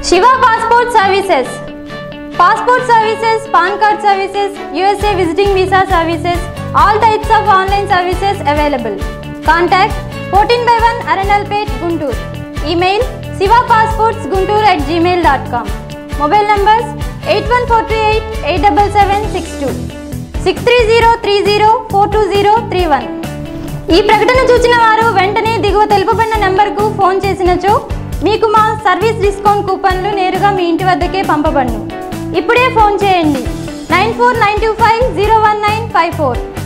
Shiva passport services passport services PAN card services USA visiting visa services all types of online services available contact fourteen by one Arundelpet Guntur email Shiva passports Guntur at gmail dot com mobile numbers eight one four three eight eight double seven six two six three zero three zero four two zero three one ఈ ప్రకటన చూసిన వారు వెంటనే దిగువ తెలుపబడిన నెంబర్కు phone చేసినచో మీకు మా service discount కూపన్లు నేరుగా మీ ఇంటి వద్దకే పంపబడును ఇప్పుడే ఫోన్ చేయండి nine four nine two five zero one nine five four